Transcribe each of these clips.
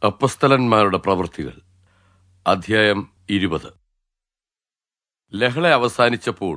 അപ്പസ്തലന്മാരുടെ പ്രവൃത്തികൾ അധ്യായം ഇരുപത് ലഹള അവസാനിച്ചപ്പോൾ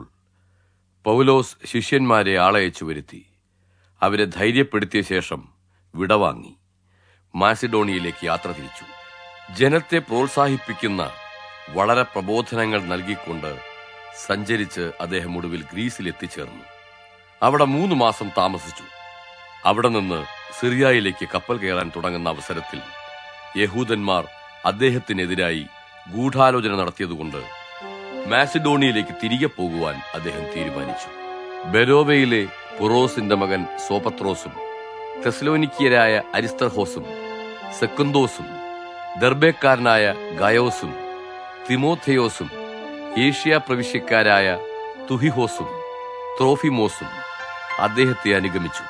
പൗലോസ് ശിഷ്യന്മാരെ ആളയച്ചു വരുത്തി അവരെ ധൈര്യപ്പെടുത്തിയ ശേഷം വിടവാങ്ങി മാസിഡോണിയയിലേക്ക് യാത്ര തിരിച്ചു ജനത്തെ പ്രോത്സാഹിപ്പിക്കുന്ന വളരെ പ്രബോധനങ്ങൾ നൽകിക്കൊണ്ട് സഞ്ചരിച്ച് അദ്ദേഹം ഒടുവിൽ ഗ്രീസിൽ എത്തിച്ചേർന്നു അവിടെ മൂന്ന് മാസം താമസിച്ചു അവിടെ നിന്ന് സിറിയയിലേക്ക് കപ്പൽ കയറാൻ തുടങ്ങുന്ന അവസരത്തിൽ യഹൂദന്മാർ അദ്ദേഹത്തിനെതിരായി ഗൂഢാലോചന നടത്തിയതുകൊണ്ട് മാസിഡോണിയയിലേക്ക് തിരികെ പോകുവാൻ അദ്ദേഹം തീരുമാനിച്ചു ബെരോവയിലെ പുറോസിന്റെ മകൻ സോപത്രോസും തെസ്ലോനിക്കിയരായ അരിസ്തർഹോസും സെക്കുന്തോസും ദർബേക്കാരനായ ഗയോസും തിമോഥെയോസും ഏഷ്യ പ്രവിശ്യക്കാരായ തുഹിഹോസും ത്രോഫിമോസും അദ്ദേഹത്തെ അനുഗമിച്ചു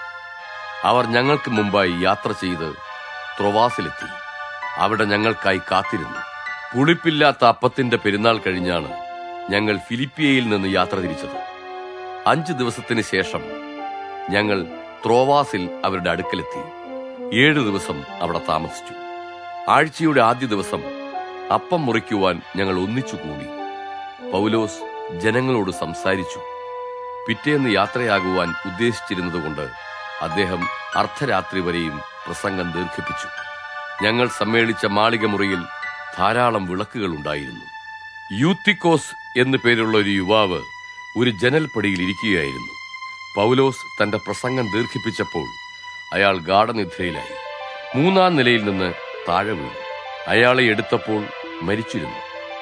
അവർ ഞങ്ങൾക്ക് മുമ്പായി യാത്ര ചെയ്ത് ത്രൊവാസിലെത്തി അവിടെ ഞങ്ങൾക്കായി കാത്തിരുന്നു പുളിപ്പില്ലാത്ത അപ്പത്തിന്റെ പെരുന്നാൾ കഴിഞ്ഞാണ് ഞങ്ങൾ ഫിലിപ്പിയയിൽ നിന്ന് യാത്ര തിരിച്ചത് അഞ്ച് ദിവസത്തിന് ശേഷം ഞങ്ങൾ ത്രോവാസിൽ അവരുടെ അടുക്കലെത്തി ഏഴു ദിവസം അവിടെ താമസിച്ചു ആഴ്ചയുടെ ആദ്യ ദിവസം അപ്പം മുറിക്കുവാൻ ഞങ്ങൾ ഒന്നിച്ചുകൂടി പൗലോസ് ജനങ്ങളോട് സംസാരിച്ചു പിറ്റേന്ന് യാത്രയാകുവാൻ ഉദ്ദേശിച്ചിരുന്നതുകൊണ്ട് അദ്ദേഹം അർദ്ധരാത്രി വരെയും പ്രസംഗം ദീർഘിപ്പിച്ചു ഞങ്ങൾ സമ്മേളിച്ച മാളിക മുറിയിൽ ധാരാളം വിളക്കുകൾ ഉണ്ടായിരുന്നു യൂത്തിക്കോസ് എന്നു പേരുള്ള ഒരു യുവാവ് ഒരു ജനൽപ്പടിയിൽ ഇരിക്കുകയായിരുന്നു പൗലോസ് തന്റെ പ്രസംഗം ദീർഘിപ്പിച്ചപ്പോൾ അയാൾ ഗാഠനിദ്രയിലായി മൂന്നാം നിലയിൽ നിന്ന് താഴെ വീണു അയാളെ എടുത്തപ്പോൾ മരിച്ചിരുന്നു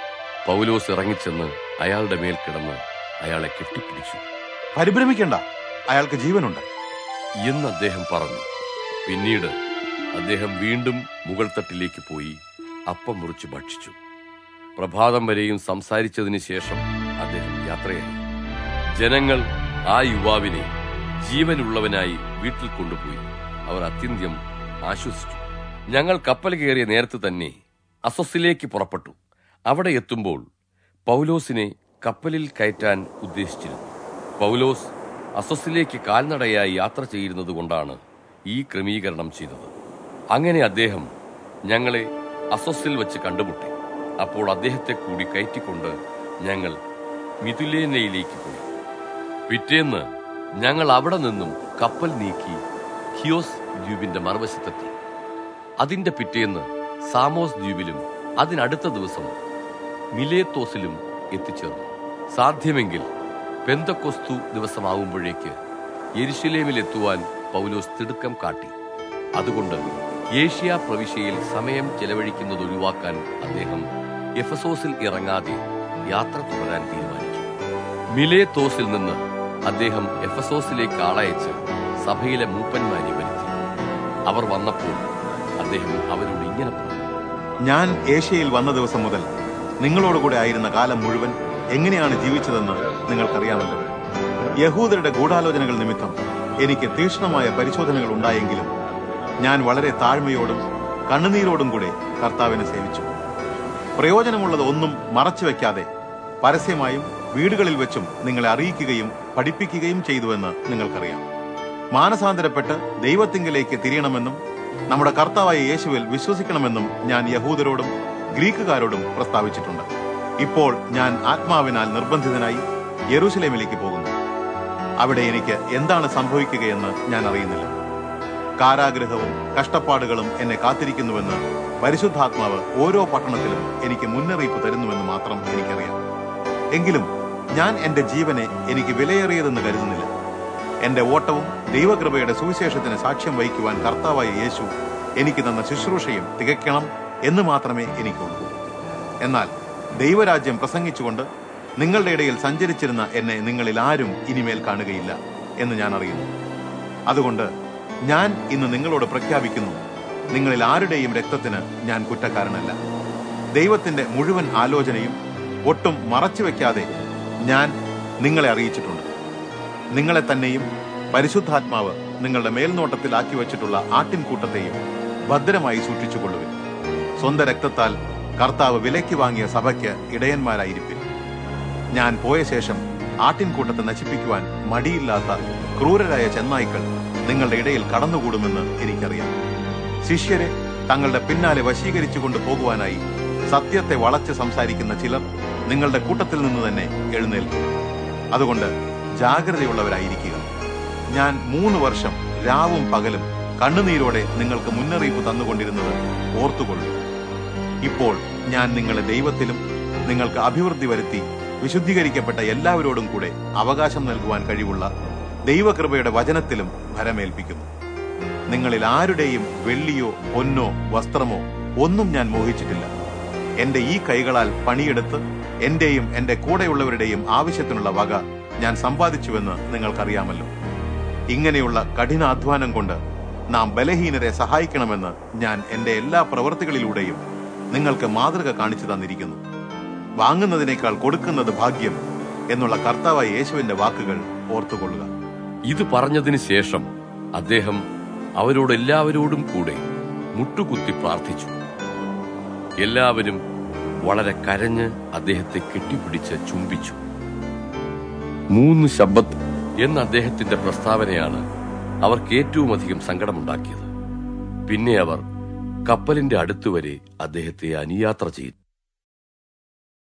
പൗലോസ് ഇറങ്ങിച്ചെന്ന് അയാളുടെ മേൽ കിടന്ന് അയാളെ കെട്ടിപ്പിടിച്ചു പരിഭ്രമിക്കണ്ട അയാൾക്ക് ജീവനുണ്ട് എന്ന് അദ്ദേഹം പറഞ്ഞു പിന്നീട് അദ്ദേഹം വീണ്ടും മുകൾ തട്ടിലേക്ക് പോയി അപ്പം മുറിച്ച് ഭക്ഷിച്ചു പ്രഭാതം വരെയും സംസാരിച്ചതിന് ശേഷം അദ്ദേഹം യാത്രയായി ജനങ്ങൾ ആ യുവാവിനെ ജീവനുള്ളവനായി വീട്ടിൽ കൊണ്ടുപോയി അവർ അത്യന്തം ആശ്വസിച്ചു ഞങ്ങൾ കപ്പൽ കയറിയ നേരത്ത് തന്നെ അസൊസിലേക്ക് പുറപ്പെട്ടു അവിടെ എത്തുമ്പോൾ പൗലോസിനെ കപ്പലിൽ കയറ്റാൻ ഉദ്ദേശിച്ചിരുന്നു പൗലോസ് അസൊസിലേക്ക് കാൽനടയായി യാത്ര ചെയ്യുന്നത് കൊണ്ടാണ് ഈ ക്രമീകരണം ചെയ്തത് അങ്ങനെ അദ്ദേഹം ഞങ്ങളെ അസൊസിൽ വെച്ച് കണ്ടുമുട്ടി അപ്പോൾ അദ്ദേഹത്തെ കൂടി കയറ്റിക്കൊണ്ട് ഞങ്ങൾ മിഥുലേനയിലേക്ക് പോയി പിറ്റേന്ന് ഞങ്ങൾ അവിടെ നിന്നും കപ്പൽ നീക്കി ഹിയോസ് ദ്വീപിന്റെ മറുവശത്തെത്തി അതിന്റെ പിറ്റേന്ന് സാമോസ് ദ്വീപിലും അതിനടുത്ത ദിവസം മിലേത്തോസിലും എത്തിച്ചേർന്നു സാധ്യമെങ്കിൽ പെന്തക്കൊസ്തു ദിവസമാകുമ്പോഴേക്ക് യെരുഷലേമിൽ എത്തുവാൻ പൗലോസ് തിടുക്കം കാട്ടി അതുകൊണ്ട് ഏഷ്യ പ്രവിശ്യയിൽ സമയം ചെലവഴിക്കുന്നത് ഒഴിവാക്കാൻ അദ്ദേഹം എഫസോസിൽ ഇറങ്ങാതെ യാത്ര തുടരാൻ തീരുമാനിച്ചു മിലേത്തോസിൽ നിന്ന് അദ്ദേഹം എഫസോസിലേക്ക് ആളയച്ച് സഭയിലെ മൂപ്പന്മാരെ വരുത്തി അവർ വന്നപ്പോൾ അദ്ദേഹം അവരോട് ഇങ്ങനെ പറഞ്ഞു ഞാൻ ഏഷ്യയിൽ വന്ന ദിവസം മുതൽ നിങ്ങളോടുകൂടെ ആയിരുന്ന കാലം മുഴുവൻ എങ്ങനെയാണ് ജീവിച്ചതെന്ന് നിങ്ങൾക്കറിയാമല്ലോ യഹൂദരുടെ ഗൂഢാലോചനകൾ നിമിത്തം എനിക്ക് തീക്ഷ്ണമായ പരിശോധനകൾ ഉണ്ടായെങ്കിലും ഞാൻ വളരെ താഴ്മയോടും കണ്ണുനീരോടും കൂടെ കർത്താവിനെ സേവിച്ചു പ്രയോജനമുള്ളത് ഒന്നും മറച്ചു വെക്കാതെ പരസ്യമായും വീടുകളിൽ വെച്ചും നിങ്ങളെ അറിയിക്കുകയും പഠിപ്പിക്കുകയും ചെയ്തുവെന്ന് നിങ്ങൾക്കറിയാം മാനസാന്തരപ്പെട്ട് ദൈവത്തിങ്കിലേക്ക് തിരിയണമെന്നും നമ്മുടെ കർത്താവായ യേശുവിൽ വിശ്വസിക്കണമെന്നും ഞാൻ യഹൂദരോടും ഗ്രീക്കുകാരോടും പ്രസ്താവിച്ചിട്ടുണ്ട് ഇപ്പോൾ ഞാൻ ആത്മാവിനാൽ നിർബന്ധിതനായി യെറൂശലേമിലേക്ക് പോകുന്നു അവിടെ എനിക്ക് എന്താണ് സംഭവിക്കുകയെന്ന് ഞാൻ അറിയുന്നില്ല കാരാഗ്രഹവും കഷ്ടപ്പാടുകളും എന്നെ കാത്തിരിക്കുന്നുവെന്ന് പരിശുദ്ധാത്മാവ് ഓരോ പട്ടണത്തിലും എനിക്ക് മുന്നറിയിപ്പ് തരുന്നുവെന്ന് മാത്രം എനിക്കറിയാം എങ്കിലും ഞാൻ എന്റെ ജീവനെ എനിക്ക് വിലയേറിയതെന്ന് കരുതുന്നില്ല എന്റെ ഓട്ടവും ദൈവകൃപയുടെ സുവിശേഷത്തിന് സാക്ഷ്യം വഹിക്കുവാൻ കർത്താവായ യേശു എനിക്ക് തന്ന ശുശ്രൂഷയും തികയ്ക്കണം എന്ന് മാത്രമേ എനിക്കുള്ളൂ എന്നാൽ ദൈവരാജ്യം പ്രസംഗിച്ചുകൊണ്ട് നിങ്ങളുടെ ഇടയിൽ സഞ്ചരിച്ചിരുന്ന എന്നെ നിങ്ങളിൽ ആരും ഇനിമേൽ കാണുകയില്ല എന്ന് ഞാൻ അറിയുന്നു അതുകൊണ്ട് ഞാൻ ഇന്ന് നിങ്ങളോട് പ്രഖ്യാപിക്കുന്നു നിങ്ങളിൽ ആരുടെയും രക്തത്തിന് ഞാൻ കുറ്റക്കാരനല്ല ദൈവത്തിന്റെ മുഴുവൻ ആലോചനയും ഒട്ടും മറച്ചുവെക്കാതെ ഞാൻ നിങ്ങളെ അറിയിച്ചിട്ടുണ്ട് നിങ്ങളെ തന്നെയും പരിശുദ്ധാത്മാവ് നിങ്ങളുടെ മേൽനോട്ടത്തിൽ വച്ചിട്ടുള്ള ആട്ടിൻകൂട്ടത്തെയും ഭദ്രമായി സൂക്ഷിച്ചുകൊള്ളുവിൻ സ്വന്തം രക്തത്താൽ കർത്താവ് വിലയ്ക്ക് വാങ്ങിയ സഭയ്ക്ക് ഇടയന്മാരായിരിപ്പിൻ ഞാൻ പോയ ശേഷം ആട്ടിൻകൂട്ടത്തെ നശിപ്പിക്കുവാൻ മടിയില്ലാത്ത ക്രൂരരായ ചെന്നായ്ക്കൾ നിങ്ങളുടെ ഇടയിൽ കടന്നുകൂടുമെന്ന് എനിക്കറിയാം ശിഷ്യരെ തങ്ങളുടെ പിന്നാലെ വശീകരിച്ചു കൊണ്ട് പോകുവാനായി സത്യത്തെ വളച്ച് സംസാരിക്കുന്ന ചിലർ നിങ്ങളുടെ കൂട്ടത്തിൽ നിന്ന് തന്നെ എഴുന്നേൽക്കും അതുകൊണ്ട് ജാഗ്രതയുള്ളവരായിരിക്കുക ഞാൻ മൂന്ന് വർഷം രാവും പകലും കണ്ണുനീരോടെ നിങ്ങൾക്ക് മുന്നറിയിപ്പ് തന്നുകൊണ്ടിരുന്നത് ഓർത്തുകൊള്ളു ഇപ്പോൾ ഞാൻ നിങ്ങളെ ദൈവത്തിലും നിങ്ങൾക്ക് അഭിവൃദ്ധി വരുത്തി വിശുദ്ധീകരിക്കപ്പെട്ട എല്ലാവരോടും കൂടെ അവകാശം നൽകുവാൻ കഴിവുള്ള ദൈവകൃപയുടെ വചനത്തിലും ഭരമേൽപ്പിക്കുന്നു നിങ്ങളിൽ ആരുടെയും വെള്ളിയോ പൊന്നോ വസ്ത്രമോ ഒന്നും ഞാൻ മോഹിച്ചിട്ടില്ല എന്റെ ഈ കൈകളാൽ പണിയെടുത്ത് എന്റെയും എന്റെ കൂടെയുള്ളവരുടെയും ആവശ്യത്തിനുള്ള വക ഞാൻ സമ്പാദിച്ചുവെന്ന് നിങ്ങൾക്കറിയാമല്ലോ ഇങ്ങനെയുള്ള കഠിനാധ്വാനം കൊണ്ട് നാം ബലഹീനരെ സഹായിക്കണമെന്ന് ഞാൻ എന്റെ എല്ലാ പ്രവൃത്തികളിലൂടെയും നിങ്ങൾക്ക് മാതൃക കാണിച്ചു തന്നിരിക്കുന്നു വാങ്ങുന്നതിനേക്കാൾ കൊടുക്കുന്നത് ഭാഗ്യം എന്നുള്ള കർത്താവായ യേശുവിന്റെ വാക്കുകൾ ഓർത്തുകൊള്ളുക ഇത് പറഞ്ഞതിന് ശേഷം അദ്ദേഹം അവരോട് എല്ലാവരോടും കൂടെ മുട്ടുകുത്തി പ്രാർത്ഥിച്ചു എല്ലാവരും വളരെ കരഞ്ഞ് അദ്ദേഹത്തെ കെട്ടിപ്പിടിച്ച് ചുംബിച്ചു മൂന്ന് ശബ്ദത്ത് എന്ന അദ്ദേഹത്തിന്റെ പ്രസ്താവനയാണ് അവർക്ക് ഏറ്റവും അധികം സങ്കടമുണ്ടാക്കിയത് പിന്നെ അവർ കപ്പലിന്റെ അടുത്തുവരെ അദ്ദേഹത്തെ അനുയാത്ര ചെയ്തു